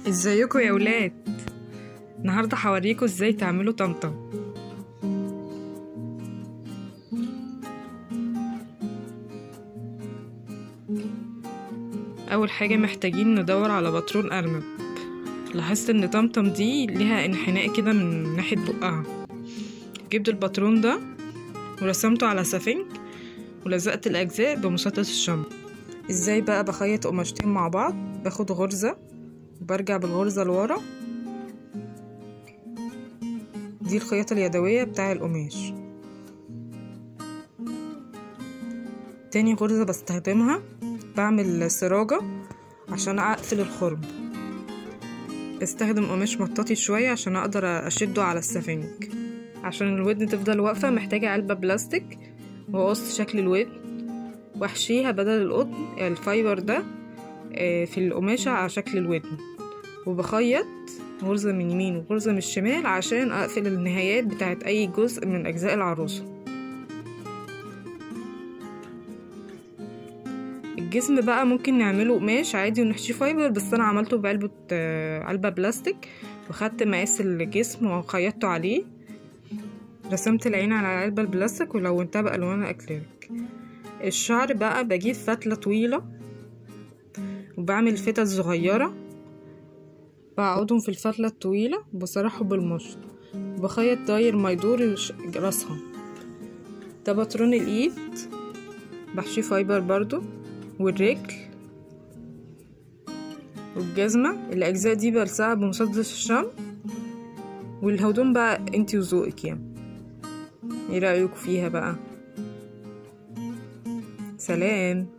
ازيكم يا ولاد النهارده هوريكم ازاي تعملوا طمطم اول حاجه محتاجين ندور على باترون ارنب لاحظت ان طمطم دي ليها انحناء كده من ناحيه بقها جبت الباترون ده ورسمته على سفنج ولزقت الاجزاء بمسدس الشمع ازاي بقى بخيط قماشتين مع بعض باخد غرزه وبرجع بالغرزة لورا دي الخياطة اليدوية بتاع القماش تاني غرزة بستخدمها بعمل سراجة عشان اقفل الخرم بستخدم قماش مطاطي شوية عشان اقدر اشده على السفنج عشان الودن تفضل واقفة محتاجة علبة بلاستيك واقص شكل الودن واحشيها بدل القطن الفايبر ده في القماشة على شكل الودن وبخيط غرزة من يمين وغرزة من الشمال عشان أقفل النهايات بتاعت أي جزء من أجزاء العروسة الجسم بقى ممكن نعمله قماش عادي ونحشيه فايبر بس أنا عملته بعلبة علبة بلاستيك وخدت مقاس الجسم وخيطته عليه رسمت العين على العلبة البلاستيك ولونتها بألوان أكريليك الشعر بقى بجيب فتلة طويلة وبعمل فتل صغيرة بقعدهم في الفتلة الطويلة وبسرحهم بالمشط وبخيط داير ما يدور راسها ده باترون الايد بحشيه فايبر برضو والرجل والجزمة الأجزاء دي بلزقها بمسدس الشمع والهدوم بقى انتي وذوقك يعني ايه رأيكم فيها بقى سلام